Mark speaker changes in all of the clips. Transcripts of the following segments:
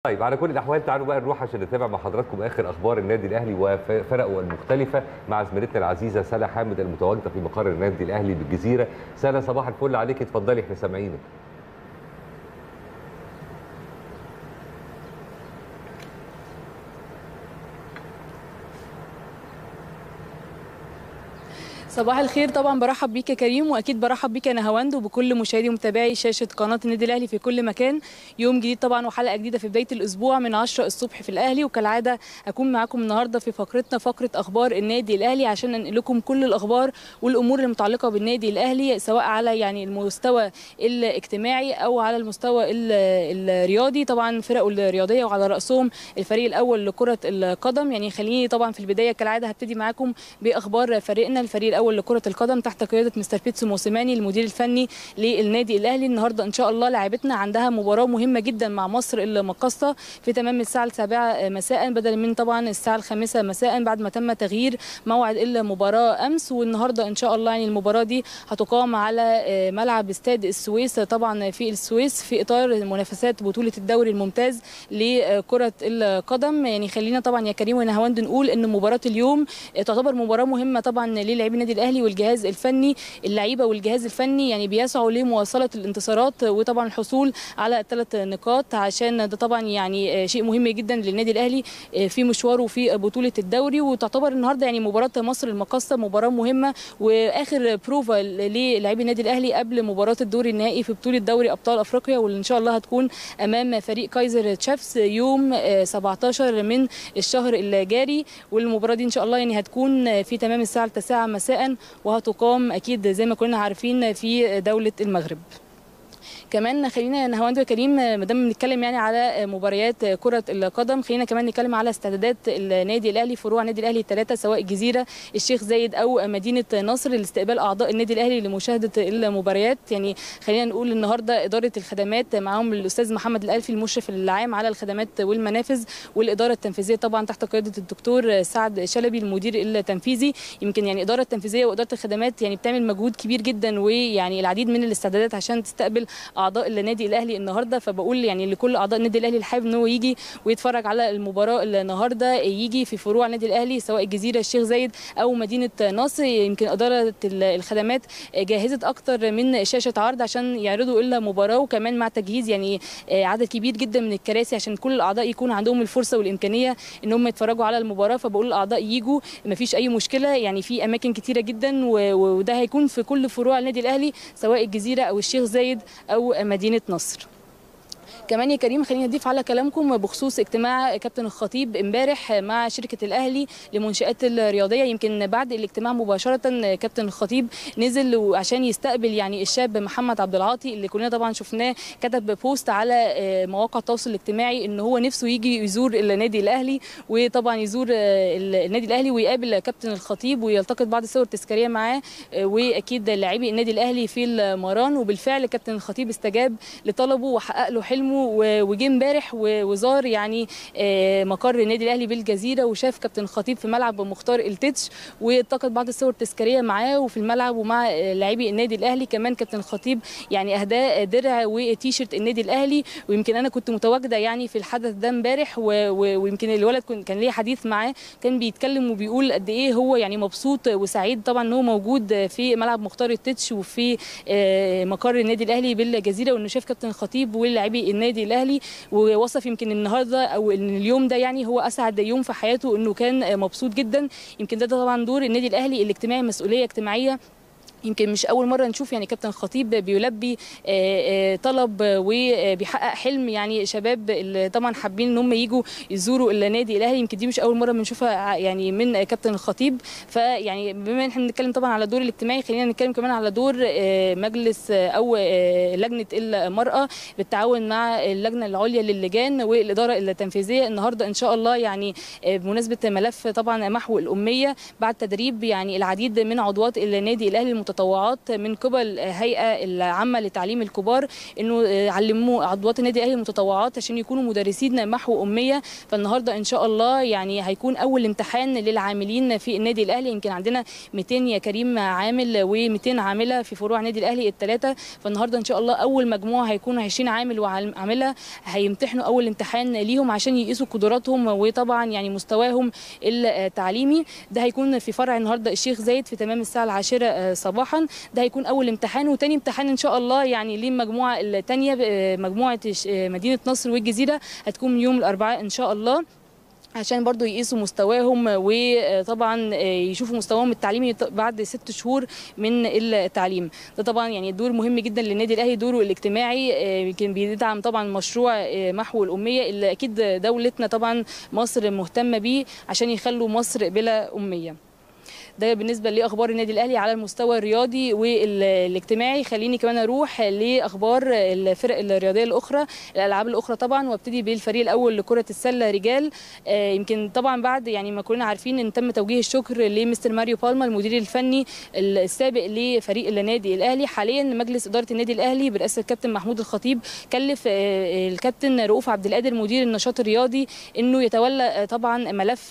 Speaker 1: طيب على كل الاحوال تعالوا بقى نروح عشان نتابع مع حضراتكم اخر اخبار النادي الاهلي وفرقه المختلفه مع زميلتنا العزيزه سلا حامد المتواجده في مقر النادي الاهلي بالجزيره سلا صباح الفل عليك اتفضلي احنا سامعينك
Speaker 2: صباح الخير طبعا برحب بيك يا كريم واكيد برحب بيك يا نهاوند وبكل مشاهدي ومتابعي شاشه قناه النادي الاهلي في كل مكان يوم جديد طبعا وحلقه جديده في بدايه الاسبوع من 10 الصبح في الاهلي وكالعاده هكون معاكم النهارده في فقرتنا فقره اخبار النادي الاهلي عشان ننقل لكم كل الاخبار والامور المتعلقه بالنادي الاهلي سواء على يعني المستوى الاجتماعي او على المستوى الرياضي طبعا فرقه الرياضيه وعلى راسهم الفريق الاول لكره القدم يعني خليني طبعا في البدايه كالعاده هبتدي معاكم باخبار فريقنا الفريق الاول لكره القدم تحت قياده مستر بيتسو موسيماني المدير الفني للنادي الاهلي النهارده ان شاء الله لاعبتنا عندها مباراه مهمه جدا مع مصر المقاصه في تمام الساعه السابعه مساء بدل من طبعا الساعه الخامسه مساء بعد ما تم تغيير موعد المباراه امس والنهارده ان شاء الله يعني المباراه دي هتقام على ملعب استاد السويس طبعا في السويس في اطار منافسات بطوله الدوري الممتاز لكره القدم يعني خلينا طبعا يا كريم ونهاوند نقول ان مباراه اليوم تعتبر مباراه مهمه طبعا للاعبي النادي الاهلي والجهاز الفني اللعيبه والجهاز الفني يعني بيسعوا لمواصله الانتصارات وطبعا الحصول على الثلاث نقاط عشان ده طبعا يعني شيء مهم جدا للنادي الاهلي في مشواره في بطوله الدوري وتعتبر النهارده يعني مباراه مصر المقاصه مباراه مهمه واخر بروفا للاعبي النادي الاهلي قبل مباراه الدور النهائي في بطوله دوري ابطال افريقيا واللي ان شاء الله هتكون امام فريق كايزر تشيفز يوم 17 من الشهر الجاري والمباراه دي ان شاء الله يعني هتكون في تمام الساعه التاسعه مساء وهتقام اكيد زي ما كنا عارفين في دوله المغرب كمان خلينا نهاوند وكريم ما دام بنتكلم يعني على مباريات كره القدم خلينا كمان نتكلم على استعدادات النادي الاهلي فروع النادي الاهلي الثلاثه سواء الجزيره الشيخ زايد او مدينه نصر لاستقبال اعضاء النادي الاهلي لمشاهده المباريات يعني خلينا نقول النهارده اداره الخدمات معاهم الاستاذ محمد الالفي المشرف العام على الخدمات والمنافذ والاداره التنفيذيه طبعا تحت قياده الدكتور سعد شلبي المدير التنفيذي يمكن يعني الاداره التنفيذيه واداره الخدمات يعني بتعمل مجهود كبير جدا ويعني العديد من الاستعدادات عشان تستقبل اعضاء النادي الاهلي النهارده فبقول يعني لكل اعضاء النادي الاهلي اللي حابب ان هو يجي ويتفرج على المباراه النهارده يجي في فروع النادي الاهلي سواء الجزيره الشيخ زايد او مدينه نصر يمكن اداره الخدمات جهزت اكتر من شاشه عرض عشان يعرضوا المباراه وكمان مع تجهيز يعني عدد كبير جدا من الكراسي عشان كل الاعضاء يكون عندهم الفرصه والامكانيه ان هم يتفرجوا على المباراه فبقول الاعضاء يجوا مفيش اي مشكله يعني في اماكن كتيره جدا وده هيكون في كل فروع النادي الاهلي سواء الجزيره او الشيخ زايد او مدينه نصر كمان يا كريم خلينا نضيف على كلامكم بخصوص اجتماع كابتن الخطيب امبارح مع شركه الاهلي لمنشات الرياضيه يمكن بعد الاجتماع مباشره كابتن الخطيب نزل عشان يستقبل يعني الشاب محمد عبد العاطي اللي كلنا طبعا شفناه كتب بوست على مواقع التواصل الاجتماعي ان هو نفسه يجي يزور النادي الاهلي وطبعا يزور النادي الاهلي ويقابل كابتن الخطيب ويلتقط بعض الصور التذكاريه معاه واكيد لاعبي النادي الاهلي في المران وبالفعل كابتن الخطيب استجاب لطلبه وحقق له حلمه وجه امبارح وزار يعني مقر النادي الاهلي بالجزيره وشاف كابتن الخطيب في ملعب مختار التتش والتقط بعض الصور التذكاريه معاه وفي الملعب ومع لاعبي النادي الاهلي كمان كابتن الخطيب يعني اهداه درع وتيشرت النادي الاهلي ويمكن انا كنت متواجده يعني في الحدث ده امبارح ويمكن الولد كان ليه حديث معاه كان بيتكلم وبيقول قد ايه هو يعني مبسوط وسعيد طبعا ان هو موجود في ملعب مختار التتش وفي مقر النادي الاهلي بالجزيره وانه شاف كابتن الخطيب ولاعبي النادي الاهلي ووصف يمكن النهارده او ان اليوم ده يعني هو اسعد يوم في حياته انه كان مبسوط جدا يمكن ده طبعا دور النادي الاهلي الاجتماعي مسؤوليه اجتماعيه يمكن مش اول مره نشوف يعني كابتن الخطيب بيلبي طلب وبيحقق حلم يعني شباب اللي طبعا حابين ان هم يجوا يزوروا النادي الاهلي يمكن دي مش اول مره بنشوفها يعني من كابتن الخطيب فيعني بما ان احنا بنتكلم طبعا على الدور الاجتماعي خلينا نتكلم كمان على دور مجلس او لجنه المراه بالتعاون مع اللجنه العليا للجان والاداره التنفيذيه النهارده ان شاء الله يعني بمناسبه ملف طبعا محو الاميه بعد تدريب يعني العديد من عضوات النادي الاهلي المتطوعات من قبل هيئه العامه لتعليم الكبار انه علموا عضوات النادي الاهلي المتطوعات عشان يكونوا مدرسين محو اميه فالنهارده ان شاء الله يعني هيكون اول امتحان للعاملين في النادي الاهلي يمكن عندنا 200 يا كريم عامل و200 عامله في فروع النادي الاهلي الثلاثه فالنهارده ان شاء الله اول مجموعه هيكون 20 عامل وعامله هيمتحنوا اول امتحان ليهم عشان يقيسوا قدراتهم وطبعا يعني مستواهم التعليمي ده هيكون في فرع النهارده الشيخ زايد في تمام الساعه العاشره صباحا ده هيكون اول امتحان وتاني امتحان ان شاء الله يعني للمجموعه الثانيه مجموعه مدينه نصر والجزيره هتكون يوم الاربعاء ان شاء الله عشان برضو يقيسوا مستواهم وطبعا يشوفوا مستواهم التعليمي بعد ست شهور من التعليم ده طبعا يعني دور مهم جدا للنادي الاهلي دوره الاجتماعي يمكن بيدعم طبعا مشروع محو الاميه اللي اكيد دولتنا طبعا مصر مهتمه بيه عشان يخلوا مصر بلا اميه ده بالنسبه لاخبار النادي الاهلي على المستوى الرياضي والاجتماعي خليني كمان اروح لاخبار الفرق الرياضيه الاخرى الالعاب الاخرى طبعا وابتدي بالفريق الاول لكره السله رجال يمكن طبعا بعد يعني ما كلنا عارفين ان تم توجيه الشكر لمستر ماريو بالما المدير الفني السابق لفريق النادي الاهلي حاليا مجلس اداره النادي الاهلي برئاسه الكابتن محمود الخطيب كلف الكابتن رؤوف عبد القادر مدير النشاط الرياضي انه يتولى طبعا ملف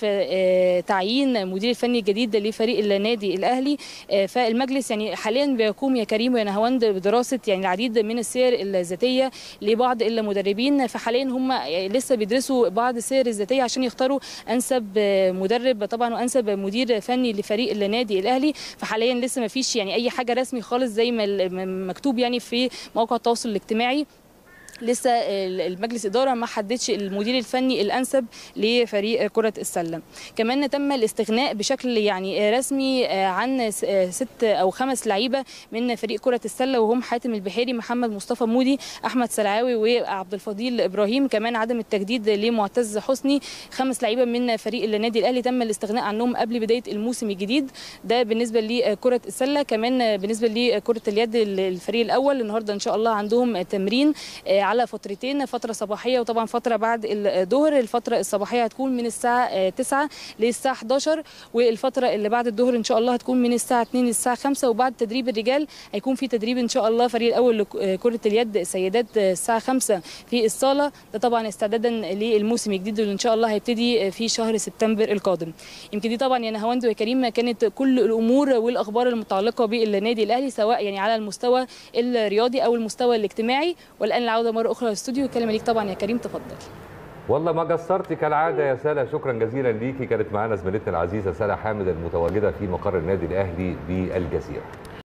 Speaker 2: تعيين مدير الفني الجديد لفريق النادي الاهلي فالمجلس يعني حاليا بيقوم يا كريم ويا نهاوند بدراسه يعني العديد من السير الذاتيه لبعض المدربين فحاليا هم لسه بيدرسوا بعض السير الذاتيه عشان يختاروا انسب مدرب طبعا وانسب مدير فني لفريق النادي الاهلي فحاليا لسه ما فيش يعني اي حاجه رسمي خالص زي ما مكتوب يعني في موقع التواصل الاجتماعي لسه المجلس اداره ما حددش المدير الفني الانسب لفريق كره السله كمان تم الاستغناء بشكل يعني رسمي عن ست او خمس لعيبه من فريق كره السله وهم حاتم البحيري محمد مصطفى مودي احمد سلعاوي وعبد الفضيل ابراهيم كمان عدم التجديد لمعتز حسني خمس لعيبه من فريق النادي الاهلي تم الاستغناء عنهم قبل بدايه الموسم الجديد ده بالنسبه لكره السله كمان بالنسبه لكره اليد الفريق الاول النهارده ان شاء الله عندهم تمرين على فترتين فتره صباحيه وطبعا فتره بعد الظهر الفتره الصباحيه هتكون من الساعه 9 للساعه 11 والفتره اللي بعد الظهر ان شاء الله هتكون من الساعه 2 للساعه 5 وبعد تدريب الرجال هيكون في تدريب ان شاء الله فريق الاول لكره اليد سيدات الساعه 5 في الصاله ده طبعا استعدادا للموسم الجديد اللي ان شاء الله هيبتدي في شهر سبتمبر القادم يمكن دي طبعا يا نهاوند ويا كريم كانت كل الامور والاخبار المتعلقه بالنادي الاهلي سواء يعني على المستوى الرياضي او المستوى الاجتماعي والان العوده مره اخرى للاستوديو الكلمه ليك طبعا يا كريم تفضل
Speaker 1: والله ما قصرتي كالعاده يا سلا شكرا جزيلا ليكي كانت معانا زميلتنا العزيزه سلا حامد المتواجده في مقر النادي الاهلي بالجزيره